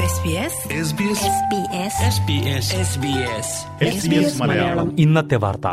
മലയാളം ഇന്നത്തെ വാർത്ത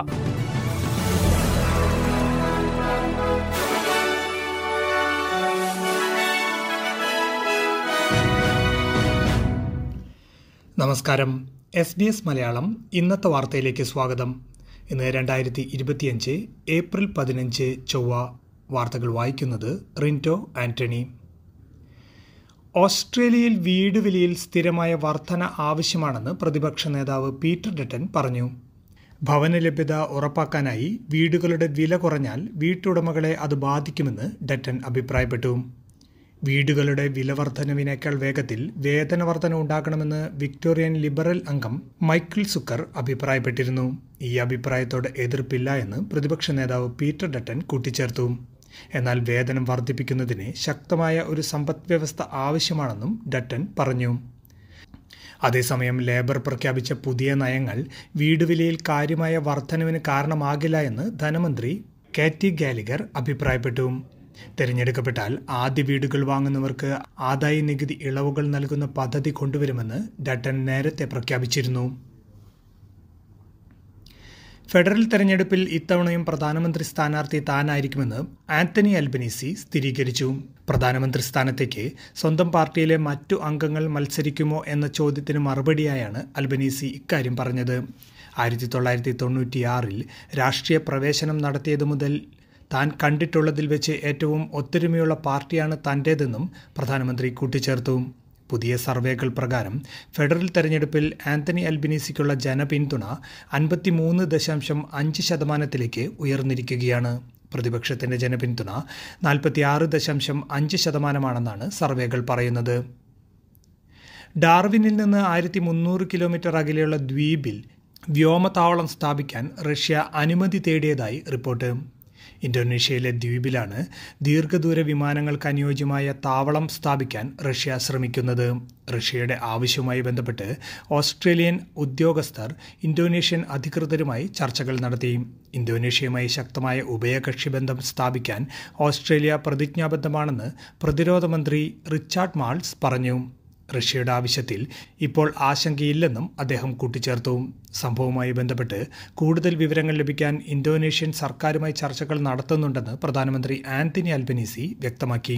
നമസ്കാരം എസ് ബി എസ് മലയാളം ഇന്നത്തെ വാർത്തയിലേക്ക് സ്വാഗതം ഇന്ന് രണ്ടായിരത്തി ഇരുപത്തിയഞ്ച് ഏപ്രിൽ പതിനഞ്ച് ചൊവ്വ വാർത്തകൾ വായിക്കുന്നത് റിൻറ്റോ ആന്റണി ഓസ്ട്രേലിയയിൽ വീട് വിലയിൽ സ്ഥിരമായ വർധന ആവശ്യമാണെന്ന് പ്രതിപക്ഷ നേതാവ് പീറ്റർ ഡട്ടൻ പറഞ്ഞു ഭവന ലഭ്യത ഉറപ്പാക്കാനായി വീടുകളുടെ വില കുറഞ്ഞാൽ വീട്ടുടമകളെ അത് ബാധിക്കുമെന്ന് ഡട്ടൻ അഭിപ്രായപ്പെട്ടു വീടുകളുടെ വില വർധനവിനേക്കാൾ വേഗത്തിൽ വേതന വർധന ഉണ്ടാകണമെന്ന് വിക്ടോറിയൻ ലിബറൽ അംഗം മൈക്കിൾ സുക്കർ അഭിപ്രായപ്പെട്ടിരുന്നു ഈ അഭിപ്രായത്തോട് എതിർപ്പില്ല എന്ന് പ്രതിപക്ഷ നേതാവ് പീറ്റർ ഡട്ടൻ കൂട്ടിച്ചേർത്തു എന്നാൽ വേതനം വർദ്ധിപ്പിക്കുന്നതിന് ശക്തമായ ഒരു സമ്പദ് വ്യവസ്ഥ ആവശ്യമാണെന്നും ഡട്ടൻ പറഞ്ഞു അതേസമയം ലേബർ പ്രഖ്യാപിച്ച പുതിയ നയങ്ങൾ വീടുവിലയിൽ കാര്യമായ വർധനവിന് കാരണമാകില്ല എന്ന് ധനമന്ത്രി കാറ്റി ഗാലിഗർ അഭിപ്രായപ്പെട്ടു തിരഞ്ഞെടുക്കപ്പെട്ടാൽ ആദ്യ വീടുകൾ വാങ്ങുന്നവർക്ക് ആദായ നികുതി ഇളവുകൾ നൽകുന്ന പദ്ധതി കൊണ്ടുവരുമെന്ന് ഡട്ടൻ നേരത്തെ പ്രഖ്യാപിച്ചിരുന്നു ഫെഡറൽ തെരഞ്ഞെടുപ്പിൽ ഇത്തവണയും പ്രധാനമന്ത്രി സ്ഥാനാർത്ഥി താനായിരിക്കുമെന്ന് ആന്റണി അൽബനീസി സ്ഥിരീകരിച്ചു പ്രധാനമന്ത്രി സ്ഥാനത്തേക്ക് സ്വന്തം പാർട്ടിയിലെ മറ്റു അംഗങ്ങൾ മത്സരിക്കുമോ എന്ന ചോദ്യത്തിന് മറുപടിയായാണ് അൽബനീസി ഇക്കാര്യം പറഞ്ഞത് ആയിരത്തി തൊള്ളായിരത്തി തൊണ്ണൂറ്റിയാറിൽ രാഷ്ട്രീയ പ്രവേശനം നടത്തിയതു മുതൽ താൻ കണ്ടിട്ടുള്ളതിൽ വെച്ച് ഏറ്റവും ഒത്തൊരുമയുള്ള പാർട്ടിയാണ് തൻ്റേതെന്നും പ്രധാനമന്ത്രി കൂട്ടിച്ചേർത്തു പുതിയ സർവേകൾ പ്രകാരം ഫെഡറൽ തെരഞ്ഞെടുപ്പിൽ ആന്റണി അൽബിനീസിക്കുള്ള ജനപിന്തുണ അൻപത്തിമൂന്ന് ദശാംശം അഞ്ച് ശതമാനത്തിലേക്ക് ഉയർന്നിരിക്കുകയാണ് പ്രതിപക്ഷത്തിന്റെ ജനപിന്തുണ നാൽപ്പത്തിയാറ് ദശാംശം അഞ്ച് ശതമാനമാണെന്നാണ് സർവേകൾ പറയുന്നത് ഡാർവിനിൽ നിന്ന് ആയിരത്തി മുന്നൂറ് കിലോമീറ്റർ അകലെയുള്ള ദ്വീപിൽ വ്യോമതാവളം സ്ഥാപിക്കാൻ റഷ്യ അനുമതി തേടിയതായി റിപ്പോർട്ട് ഇന്തോനേഷ്യയിലെ ദ്വീപിലാണ് ദീർഘദൂര വിമാനങ്ങൾക്ക് അനുയോജ്യമായ താവളം സ്ഥാപിക്കാൻ റഷ്യ ശ്രമിക്കുന്നത് റഷ്യയുടെ ആവശ്യവുമായി ബന്ധപ്പെട്ട് ഓസ്ട്രേലിയൻ ഉദ്യോഗസ്ഥർ ഇന്തോനേഷ്യൻ അധികൃതരുമായി ചർച്ചകൾ നടത്തി ഇന്തോനേഷ്യയുമായി ശക്തമായ ഉഭയകക്ഷി ബന്ധം സ്ഥാപിക്കാൻ ഓസ്ട്രേലിയ പ്രതിജ്ഞാബദ്ധമാണെന്ന് പ്രതിരോധ മന്ത്രി റിച്ചാർഡ് മാൾസ് പറഞ്ഞു റഷ്യയുടെ ആവശ്യത്തിൽ ഇപ്പോൾ ആശങ്കയില്ലെന്നും അദ്ദേഹം കൂട്ടിച്ചേർത്തു സംഭവവുമായി ബന്ധപ്പെട്ട് കൂടുതൽ വിവരങ്ങൾ ലഭിക്കാൻ ഇന്തോനേഷ്യൻ സർക്കാരുമായി ചർച്ചകൾ നടത്തുന്നുണ്ടെന്ന് പ്രധാനമന്ത്രി ആന്റണി അൽബനീസി വ്യക്തമാക്കി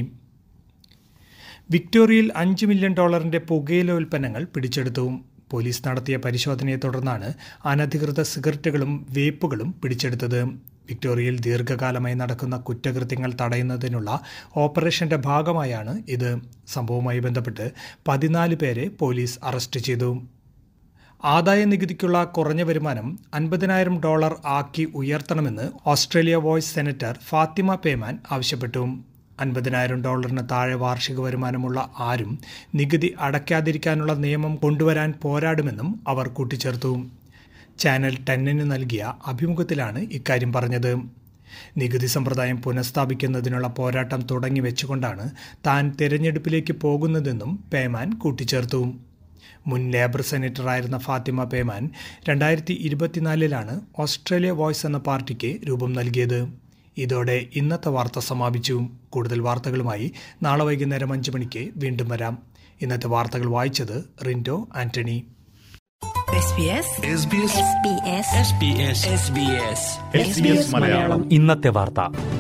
വിക്ടോറിയയിൽ അഞ്ച് മില്യൺ ഡോളറിന്റെ പുകയില ഉൽപ്പന്നങ്ങൾ പിടിച്ചെടുത്തു പോലീസ് നടത്തിയ പരിശോധനയെ തുടർന്നാണ് അനധികൃത സിഗരറ്റുകളും വേപ്പുകളും പിടിച്ചെടുത്തത് വിക്ടോറിയയിൽ ദീർഘകാലമായി നടക്കുന്ന കുറ്റകൃത്യങ്ങൾ തടയുന്നതിനുള്ള ഓപ്പറേഷന്റെ ഭാഗമായാണ് ഇത് സംഭവവുമായി ബന്ധപ്പെട്ട് പതിനാല് പേരെ പോലീസ് അറസ്റ്റ് ചെയ്തു ആദായ നികുതിക്കുള്ള കുറഞ്ഞ വരുമാനം അൻപതിനായിരം ഡോളർ ആക്കി ഉയർത്തണമെന്ന് Australia voice senator Fatima Payman ആവശ്യപ്പെട്ടു അൻപതിനായിരം ഡോളറിന് താഴെ വാർഷിക വരുമാനമുള്ള ആരും നികുതി അടയ്ക്കാതിരിക്കാനുള്ള നിയമം കൊണ്ടുവരാൻ പോരാടുമെന്നും അവർ കൂട്ടിച്ചേർത്തു ചാനൽ ടെന്നിന് നൽകിയ അഭിമുഖത്തിലാണ് ഇക്കാര്യം പറഞ്ഞത് നികുതി സമ്പ്രദായം പുനഃസ്ഥാപിക്കുന്നതിനുള്ള പോരാട്ടം തുടങ്ങി വെച്ചുകൊണ്ടാണ് താൻ തിരഞ്ഞെടുപ്പിലേക്ക് പോകുന്നതെന്നും പേമാൻ കൂട്ടിച്ചേർത്തു മുൻ ലേബർ സെനറ്ററായിരുന്ന ഫാത്തിമ പേമാൻ രണ്ടായിരത്തി ഇരുപത്തിനാലിലാണ് ഓസ്ട്രേലിയ വോയ്സ് എന്ന പാർട്ടിക്ക് രൂപം നൽകിയത് ഇതോടെ ഇന്നത്തെ വാർത്ത സമാപിച്ചു കൂടുതൽ വാർത്തകളുമായി നാളെ വൈകുന്നേരം അഞ്ച് മണിക്ക് വീണ്ടും വരാം ഇന്നത്തെ വാർത്തകൾ വായിച്ചത് റിൻഡോ ആന്റണി SBS ഇന്നത്തെ വാർത്ത